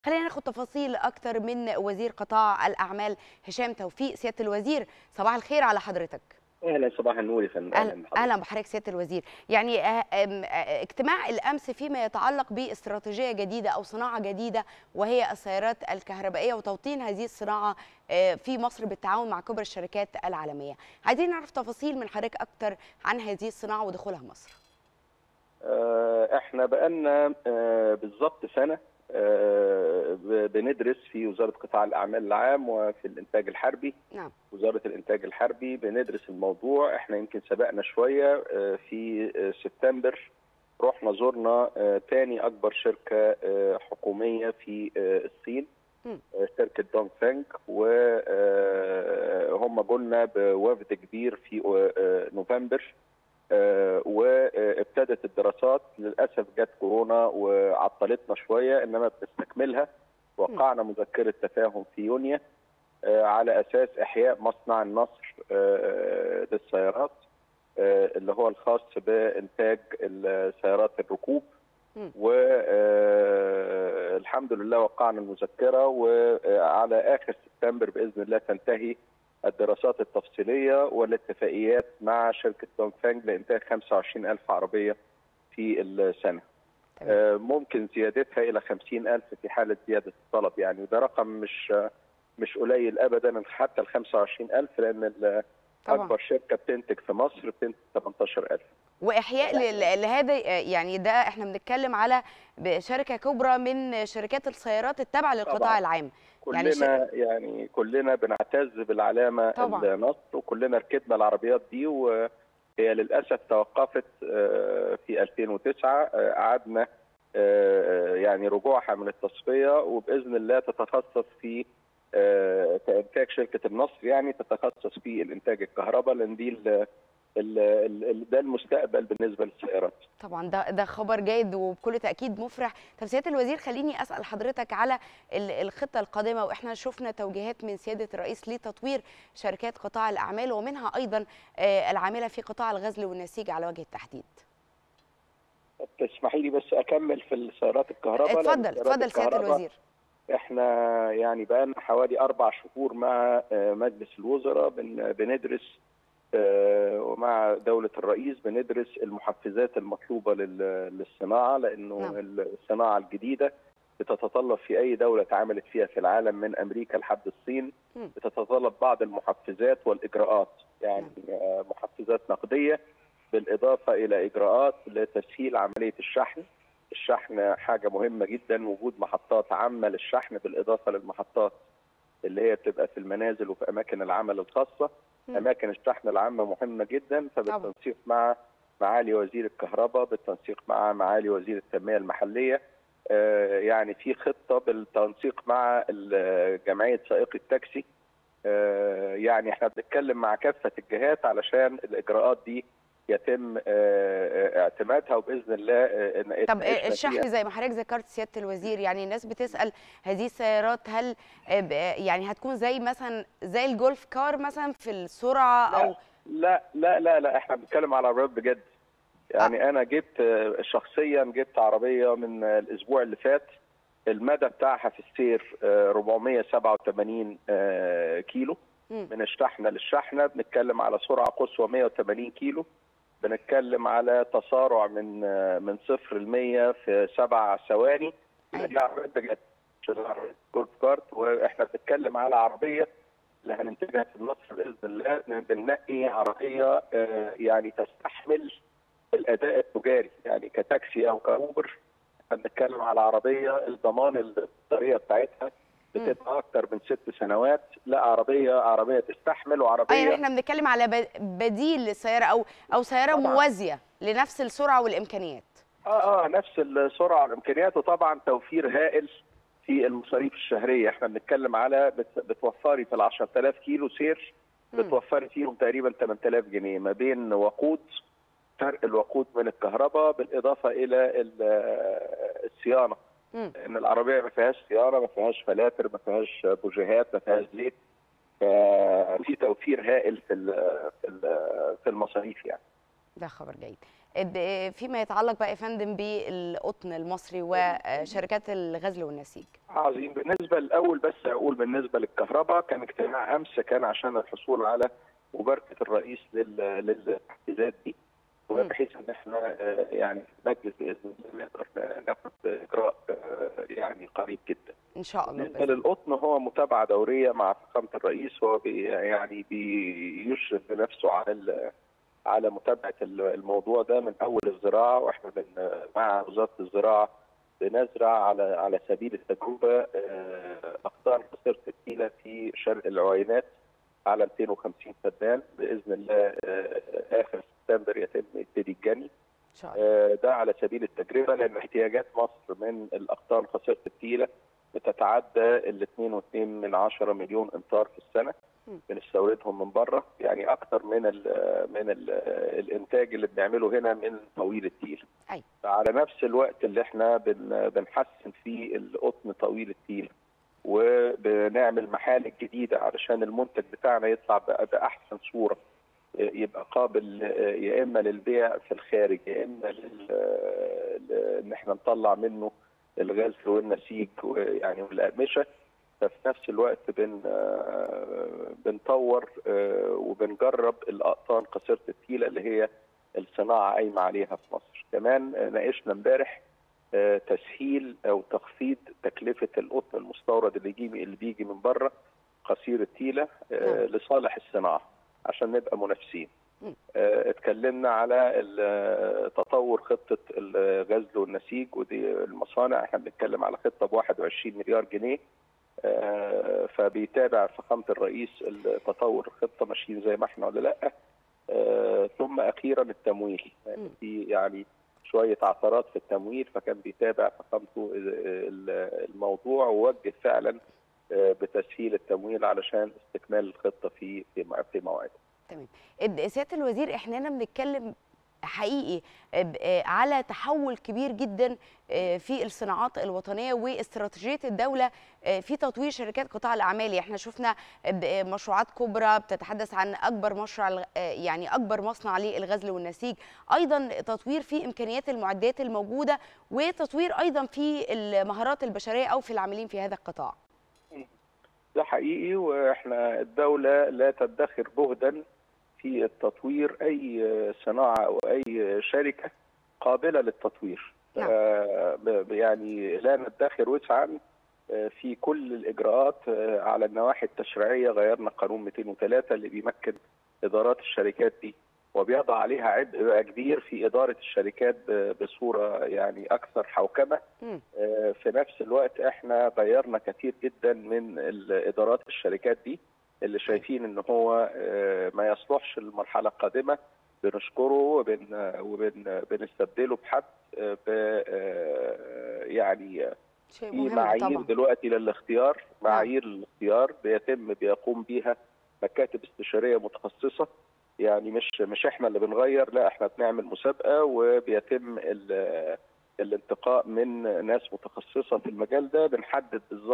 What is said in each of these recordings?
خلينا ناخد تفاصيل اكتر من وزير قطاع الاعمال هشام توفيق سياده الوزير صباح الخير على حضرتك اهلا صباح النور يا فندم اهلا بحضرتك. اهلا بحضرتك سياده الوزير يعني آه، آم، آه، اجتماع الامس فيما يتعلق باستراتيجيه جديده او صناعه جديده وهي السيارات الكهربائيه وتوطين هذه الصناعه آه، في مصر بالتعاون مع كبرى الشركات العالميه عايزين نعرف تفاصيل من حضرتك اكتر عن هذه الصناعه ودخولها مصر آه، احنا بقالنا آه، بالظبط سنه آه، ب- بندرس في وزاره قطاع الاعمال العام وفي الانتاج الحربي نعم وزاره الانتاج الحربي بندرس الموضوع احنا يمكن سبقنا شويه آه، في آه، سبتمبر رحنا زرنا آه، تاني اكبر شركه آه، حكوميه في آه، الصين مم. آه، شركه دونغ فانج وهم جولنا بوفد كبير في آه، نوفمبر آه، وابتدت الدراسات للاسف جت كورونا وعطلتنا شويه انما بنستكملها وقعنا مذكره تفاهم في يونيو آه، على اساس احياء مصنع النصر آه، للسيارات آه، اللي هو الخاص بانتاج السيارات الركوب مم. والحمد لله وقعنا المذكره وعلى اخر سبتمبر باذن الله تنتهي الدراسات التفصيليه والاتفاقيات مع شركه دونغ فانج لانتاج 25000 عربيه في السنه. تمام. آه، ممكن زيادتها الى 50000 في حاله زياده الطلب يعني وده رقم مش مش قليل ابدا حتى ال 25000 لان ال- طبعا اكبر شركه بتنتج في مصر بتنتج 18000 واحياء ل- لهذا يعني ده احنا بنتكلم على شركه كبرى من شركات السيارات التابعه للقطاع طبعاً. العام يعني كلنا يعني كلنا بنعتز بالعلامه طبعاً. النصر وكلنا ركبنا العربيات دي وهي للاسف توقفت آه، في 2009 آه، قعدنا آه، يعني رجوعها من التصفيه وباذن الله تتخصص في آه، كانتاج شركه النصر يعني تتخصص في الانتاج الكهرباء لان دي ال- ال- ال- ده المستقبل بالنسبه للسيارات. طبعا ده ده خبر جيد وبكل تاكيد مفرح طب سياده الوزير خليني اسال حضرتك على ال- الخطه القادمه واحنا شفنا توجيهات من سياده الرئيس لتطوير شركات قطاع الاعمال ومنها ايضا آه، العامله في قطاع الغزل والنسيج على وجه التحديد تسمحي لي بس اكمل في السيارات الكهرباء لأن اتفضل السيارات اتفضل سياده الكهرباء الوزير احنا يعني بقالنا حوالي اربع شهور مع آه، مجلس الوزراء بن- بندرس آه، ومع دولة الرئيس بندرس المحفزات المطلوبة لل- للصناعة لأنه نعم. الصناعة الجديدة بتتطلب في أي دولة اتعاملت فيها في العالم من أمريكا لحد الصين مم. بتتطلب بعض المحفزات والإجراءات يعني آه، محفزات نقدية بالإضافة إلى إجراءات لتسهيل عملية الشحن الشحن حاجة مهمة جدا وجود محطات عامة للشحن بالإضافة للمحطات اللي هي بتبقى في المنازل وفي أماكن العمل الخاصة مم. أماكن الشحن العامة مهمة جدا فبالتنسيق مع معالي وزير الكهرباء بالتنسيق مع معالي وزير التنمية المحلية آه، يعني في خطة بالتنسيق مع ال- جمعية سائقي التاكسي آه، يعني احنا بنتكلم مع كافة الجهات علشان الإجراءات دي يتم آه، آه، اعتمادها وباذن الله آه، إن- طب نتناقشنا الشحن فيها. زي ما حضرتك ذكرت سياده الوزير يعني الناس بتسال هذه السيارات هل آه، ب- يعني هتكون زي مثلا زي الجولف كار مثلا في السرعه او لا لا لا لا احنا بنتكلم على عربيات بجد يعني انا جبت آه، شخصيا جبت عربيه من آه، الاسبوع اللي فات المدى بتاعها في السير آه، 487 آه، كيلو مم. من الشحنه للشحنه بنتكلم على سرعه قصوى 180 كيلو بنتكلم على تسارع من آه، من صفر ل 100 في سبع ثواني أيوة. دي عربيات بجد مش عربية جولف كارت واحنا بنتكلم على عربيه اللي هننتجها في مصر باذن الله بننقي عربيه آه، يعني تستحمل الاداء التجاري يعني كتاكسي او كاوبر بنتكلم على عربيه الضمان البطاريه بتاعتها بتبقى اكتر من ست سنوات لا عربيه عربيه تستحمل اه يعني وعربيه احنا بنتكلم على ب- بديل للسياره او او سياره طبعاً. موازيه لنفس السرعه والامكانيات اه اه نفس السرعه والامكانيات وطبعا توفير هائل في المصاريف الشهريه احنا بنتكلم على بت- بتوفري في ال 10000 كيلو سير مم. بتوفري فيهم تقريبا 8000 جنيه ما بين وقود فرق الوقود من الكهرباء بالاضافه الى ال- آه، الصيانه مم. ان العربيه ما فيهاش صيانه ما فيهاش فلاتر ما فيهاش بوجيهات ما فيهاش زيت ففي توفير هائل في ال- في ال- في المصاريف يعني ده خبر جيد ب- فيما يتعلق بقى يا فندم بالقطن المصري وشركات الغزل والنسيج عظيم بالنسبه الاول بس اقول بالنسبه للكهرباء كان اجتماع امس كان عشان الحصول على مباركه الرئيس لل- للتحديثات دي وبحيث ان احنا آه، يعني في المجلس باذن الله نقدر ناخد اجراء آه، يعني قريب جدا. ان شاء الله بالنسبه بإذن. للقطن هو متابعه دوريه مع فخامه الرئيس هو بي يعني بيشرف بنفسه على ال- على متابعه ال- الموضوع ده من اول الزراعه واحنا بن مع وزاره الزراعه بنزرع على على سبيل التجربه آه، اقطار قصيره التيله في شرق العوينات على 250 فدان باذن الله آه، اخر سبتمبر يتم يبتدي الجني ان شاء الله آه، ده على سبيل التجربه لان احتياجات مصر من الاقطار قصيره التيله بتتعدى ال 2.2 من 10 مليون امتار في السنه مم. بنستوردهم من بره يعني اكتر من ال من ال الانتاج اللي بنعمله هنا من طويل التيل أيوة. فعلى نفس الوقت اللي احنا بن بنحسن فيه القطن طويل التيل وبنعمل محالك جديده علشان المنتج بتاعنا يطلع بقى باحسن صوره يبقى قابل يا اما للبيع في الخارج يا اما لل- ل- ان احنا نطلع منه الغزل والنسيج يعني والاقمشه ففي نفس الوقت بن بنطور وبنجرب الاقطان قصيره التيله اللي هي الصناعه قايمه عليها في مصر كمان ناقشنا امبارح تسهيل او تخفيض تكلفه القطن المستورد اللي يجي اللي بيجي من بره قصير التيله نعم. لصالح الصناعه عشان نبقى منافسين مم. آه، اتكلمنا على ال- تطور خطه الغزل والنسيج ودي المصانع احنا بنتكلم على خطه ب 21 مليار جنيه آه، فبيتابع فخامه الرئيس تطور الخطه ماشيين زي ما احنا ولا لا آه، ثم اخيرا التمويل مم. يعني في يعني شويه عثرات في التمويل فكان بيتابع فخامته ال- الموضوع ووجه فعلا آه، بتسهيل التمويل علشان استكمال الخطه في في مع- في موعدها تمام اد- سياده الوزير احنا هنا بنتكلم حقيقي ب- آه، على تحول كبير جدا آه، في الصناعات الوطنيه واستراتيجيه الدوله آه، في تطوير شركات قطاع الاعمال احنا شفنا ب- آه، مشروعات كبرى بتتحدث عن اكبر مشروع الغ- آه، يعني اكبر مصنع للغزل والنسيج ايضا تطوير في امكانيات المعدات الموجوده وتطوير ايضا في المهارات البشريه او في العاملين في هذا القطاع ده حقيقي واحنا الدوله لا تدخر جهدا في التطوير اي صناعه او اي شركه قابله للتطوير نعم. آه، ب- يعني لا ندخر وسعا آه، في كل الاجراءات آه، على النواحي التشريعيه غيرنا قانون 203 اللي بيمكن ادارات الشركات دي وبيضع عليها عبء بقى كبير في اداره الشركات ب- بصوره يعني اكثر حوكمه مم. آه، في نفس الوقت احنا غيرنا كثير جدا من ادارات الشركات دي اللي شايفين ان هو آه، ما يصلحش للمرحله القادمه بنشكره وبن وبن بنستبدله بحد آه، ب آه، يعني شيء في مهم معايير طبعا دلوقتي للاختيار معايير الاختيار بيتم بيقوم بيها مكاتب استشاريه متخصصه يعني مش مش احنا اللي بنغير لا احنا بنعمل مسابقه وبيتم ال- الانتقاء من ناس متخصصه في المجال ده بنحدد بالظبط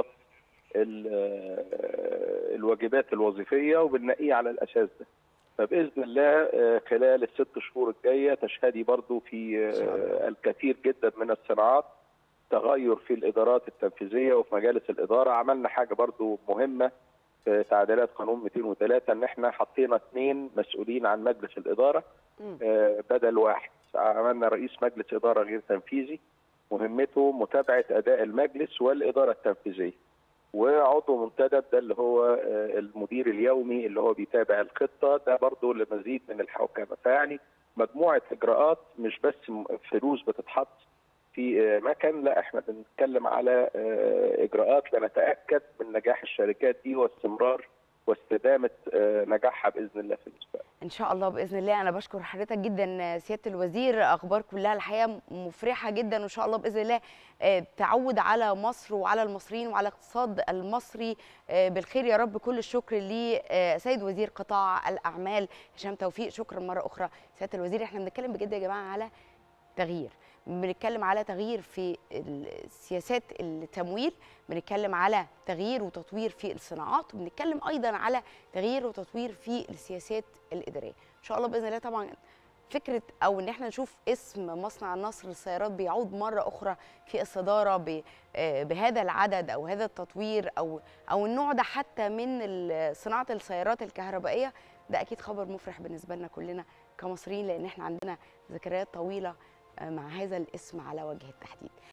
ال- الواجبات الوظيفيه وبننقيه على الاساس ده فباذن الله آه، خلال الست شهور الجايه تشهدي برضو في إن شاء الله. آه، الكثير جدا من الصناعات تغير في الادارات التنفيذيه وفي مجالس الاداره عملنا حاجه برضو مهمه في تعديلات قانون 203 ان احنا حطينا اثنين مسؤولين عن مجلس الاداره مم. آه، بدل واحد عملنا رئيس مجلس اداره غير تنفيذي مهمته متابعه اداء المجلس والاداره التنفيذيه وعضو منتدب ده اللي هو آه، المدير اليومي اللي هو بيتابع الخطه ده برضه لمزيد من الحوكمه فيعني مجموعه اجراءات مش بس م- فلوس بتتحط في آه، مكان لا احنا بنتكلم على آه، اجراءات لنتاكد من نجاح الشركات دي واستمرار واستدامه آه، نجاحها باذن الله في المستقبل ان شاء الله باذن الله انا بشكر حضرتك جدا سياده الوزير اخبار كلها الحقيقه مفرحه جدا وان شاء الله باذن الله آه، تعود على مصر وعلى المصريين وعلى الاقتصاد المصري آه، بالخير يا رب كل الشكر لسيد وزير قطاع الاعمال هشام توفيق شكرا مره اخرى سياده الوزير احنا بنتكلم بجد يا جماعه على تغيير بنتكلم على تغيير في سياسات التمويل بنتكلم على تغيير وتطوير في الصناعات وبنتكلم ايضا على تغيير وتطوير في السياسات الاداريه ان شاء الله باذن الله طبعا فكره او ان احنا نشوف اسم مصنع النصر للسيارات بيعود مره اخرى في الصداره ب- آه، بهذا العدد او هذا التطوير او او النوع ده حتى من ال- صناعه السيارات الكهربائيه ده اكيد خبر مفرح بالنسبه لنا كلنا كمصريين لان احنا عندنا ذكريات طويله آه، مع هذا الاسم على وجه التحديد